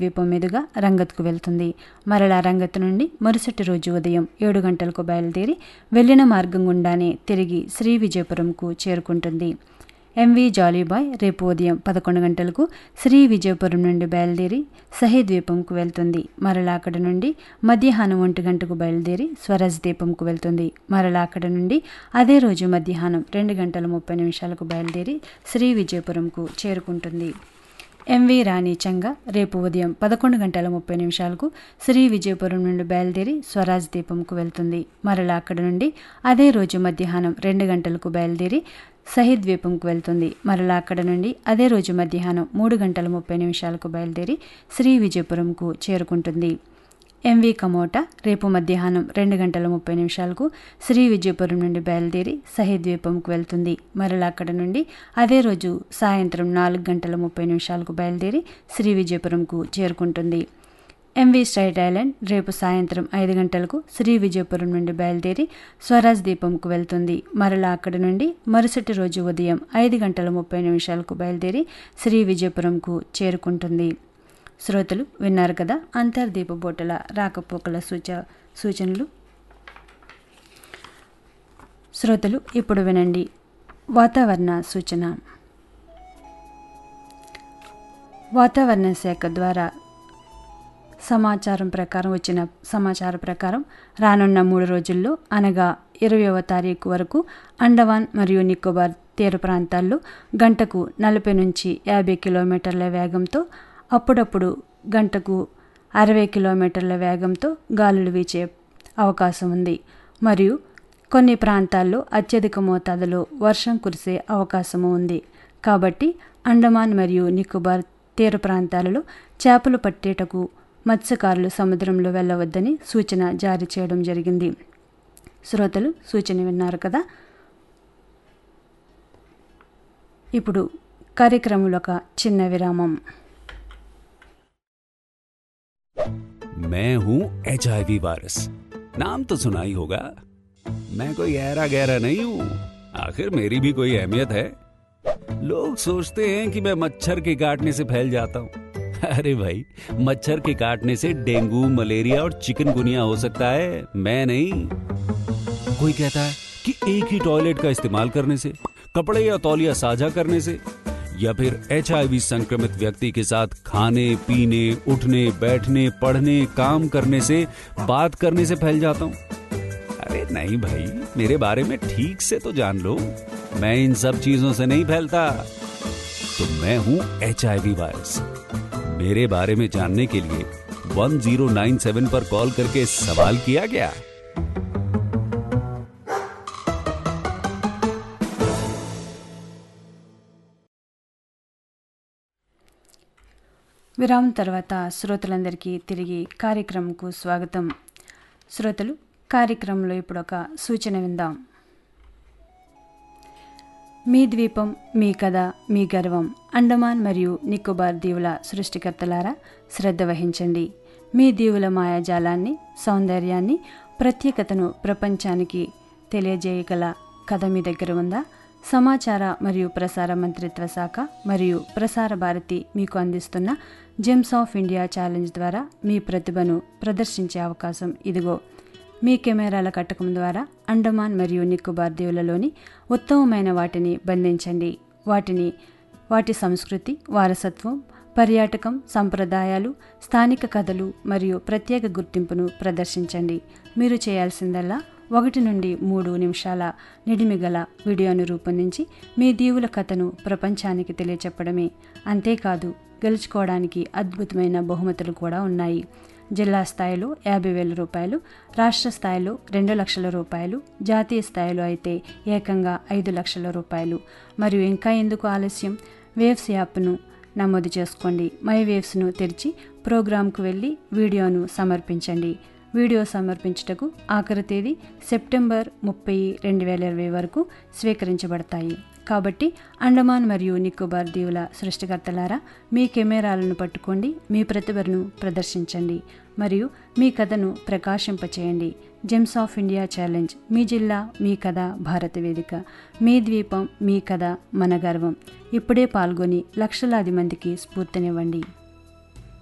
ద్వీపం మీదుగా రంగత్కు వెళ్తుంది మరలా రంగత్ నుండి మరుసటి రోజు ఉదయం ఏడు గంటలకు బయలుదేరి వెళ్లిన మార్గం గుండానే తిరిగి శ్రీ విజయపురంకు చేరుకుంటుంది ఎంవి జాలీబాయ్ రేపు ఉదయం పదకొండు గంటలకు శ్రీ విజయపురం నుండి బయలుదేరి సహీ ద్వీపంకు వెళ్తుంది మరలా అక్కడ నుండి మధ్యాహ్నం ఒంటి గంటకు బయలుదేరి స్వరాజ్ ద్వీపంకు వెళ్తుంది మరలా అక్కడ నుండి అదే రోజు మధ్యాహ్నం రెండు గంటల ముప్పై నిమిషాలకు బయలుదేరి శ్రీ విజయపురంకు చేరుకుంటుంది ఎంవి రాణి చంగ రేపు ఉదయం పదకొండు గంటల ముప్పై నిమిషాలకు శ్రీ విజయపురం నుండి బయలుదేరి స్వరాజ్ దీపంకు వెళ్తుంది మరలా అక్కడ నుండి అదే రోజు మధ్యాహ్నం రెండు గంటలకు బయలుదేరి సహీద్ ద్వీపంకు వెళ్తుంది మరలా అక్కడ నుండి అదే రోజు మధ్యాహ్నం మూడు గంటల ముప్పై నిమిషాలకు బయలుదేరి శ్రీ విజయపురంకు చేరుకుంటుంది ఎంవి కమోటా రేపు మధ్యాహ్నం రెండు గంటల ముప్పై నిమిషాలకు శ్రీ విజయపురం నుండి బయలుదేరి సహీద్ ద్వీపంకు వెళ్తుంది మరలా అక్కడ నుండి అదే రోజు సాయంత్రం నాలుగు గంటల ముప్పై నిమిషాలకు బయలుదేరి శ్రీ విజయపురంకు చేరుకుంటుంది ఎంవి స్ట్రైట్ ఐలాండ్ రేపు సాయంత్రం ఐదు గంటలకు శ్రీ విజయపురం నుండి బయలుదేరి స్వరాజ్ దీపంకు వెళ్తుంది మరలా అక్కడ నుండి మరుసటి రోజు ఉదయం ఐదు గంటల ముప్పై నిమిషాలకు బయలుదేరి శ్రీ విజయపురంకు చేరుకుంటుంది శ్రోతలు విన్నారు కదా అంతర్దీప బోటల రాకపోకల సూచ సూచనలు శ్రోతలు ఇప్పుడు వినండి వాతావరణ సూచన వాతావరణ శాఖ ద్వారా సమాచారం ప్రకారం వచ్చిన సమాచారం ప్రకారం రానున్న మూడు రోజుల్లో అనగా ఇరవైవ తారీఖు వరకు అండమాన్ మరియు నికోబార్ తీర ప్రాంతాల్లో గంటకు నలభై నుంచి యాభై కిలోమీటర్ల వేగంతో అప్పుడప్పుడు గంటకు అరవై కిలోమీటర్ల వేగంతో గాలులు వీచే అవకాశం ఉంది మరియు కొన్ని ప్రాంతాల్లో అత్యధిక మోతాదులో వర్షం కురిసే అవకాశము ఉంది కాబట్టి అండమాన్ మరియు నికోబార్ తీర ప్రాంతాలలో చేపలు పట్టేటకు మత్స్యకారులు సముద్రంలో వెళ్ళవద్దని సూచన జారీ చేయడం జరిగింది శ్రోతలు సూచన విన్నారు కదా ఇప్పుడు కార్యక్రమంలో ఒక చిన్న విరామం मैं हूं एच वायरस नाम तो सुना ही होगा मैं कोई गहरा गहरा नहीं हूं आखिर मेरी भी कोई अहमियत है लोग सोचते हैं कि मैं मच्छर के काटने से फैल जाता हूं अरे भाई मच्छर के काटने से डेंगू मलेरिया और चिकनगुनिया हो सकता है मैं नहीं कोई कहता है कि एक ही टॉयलेट का इस्तेमाल करने से कपड़े या तौलिया साझा करने से या फिर एच संक्रमित व्यक्ति के साथ खाने पीने उठने बैठने पढ़ने काम करने से बात करने से फैल जाता हूं अरे नहीं भाई मेरे बारे में ठीक से तो जान लो मैं इन सब चीजों से नहीं फैलता तो मैं हूं एच वायरस मेरे बारे में जानने के लिए 1097 पर कॉल करके सवाल किया गया విరామం తర్వాత శ్రోతలందరికీ తిరిగి కార్యక్రమంకు స్వాగతం శ్రోతలు కార్యక్రమంలో ఇప్పుడు ఒక సూచన విందాం మీ ద్వీపం మీ కథ మీ గర్వం అండమాన్ మరియు నికోబార్ దీవుల సృష్టికర్తలారా శ్రద్ధ వహించండి మీ దీవుల మాయాజాలాన్ని సౌందర్యాన్ని ప్రత్యేకతను ప్రపంచానికి తెలియజేయగల కథ మీ దగ్గర ఉందా సమాచార మరియు ప్రసార మంత్రిత్వ శాఖ మరియు ప్రసార భారతి మీకు అందిస్తున్న జెమ్స్ ఆఫ్ ఇండియా ఛాలెంజ్ ద్వారా మీ ప్రతిభను ప్రదర్శించే అవకాశం ఇదిగో మీ కెమెరాల కట్టకం ద్వారా అండమాన్ మరియు నికోబార్ దీవులలోని ఉత్తమమైన వాటిని బంధించండి వాటిని వాటి సంస్కృతి వారసత్వం పర్యాటకం సంప్రదాయాలు స్థానిక కథలు మరియు ప్రత్యేక గుర్తింపును ప్రదర్శించండి మీరు చేయాల్సిందల్లా ఒకటి నుండి మూడు నిమిషాల నిడిమిగల వీడియోను రూపొందించి మీ దీవుల కథను ప్రపంచానికి తెలియచెప్పడమే అంతేకాదు గెలుచుకోవడానికి అద్భుతమైన బహుమతులు కూడా ఉన్నాయి జిల్లా స్థాయిలో యాభై వేల రూపాయలు రాష్ట్ర స్థాయిలో రెండు లక్షల రూపాయలు జాతీయ స్థాయిలో అయితే ఏకంగా ఐదు లక్షల రూపాయలు మరియు ఇంకా ఎందుకు ఆలస్యం వేవ్స్ యాప్ను నమోదు చేసుకోండి మై వేవ్స్ను తెరిచి ప్రోగ్రాంకు వెళ్ళి వీడియోను సమర్పించండి వీడియో సమర్పించుటకు ఆఖరి తేదీ సెప్టెంబర్ ముప్పై రెండు వేల ఇరవై వరకు స్వీకరించబడతాయి కాబట్టి అండమాన్ మరియు నికోబార్ దీవుల సృష్టికర్తలారా మీ కెమెరాలను పట్టుకోండి మీ ప్రతిభను ప్రదర్శించండి మరియు మీ కథను ప్రకాశింపచేయండి జెమ్స్ ఆఫ్ ఇండియా ఛాలెంజ్ మీ జిల్లా మీ కథ భారత వేదిక మీ ద్వీపం మీ కథ మన గర్వం ఇప్పుడే పాల్గొని లక్షలాది మందికి స్ఫూర్తినివ్వండి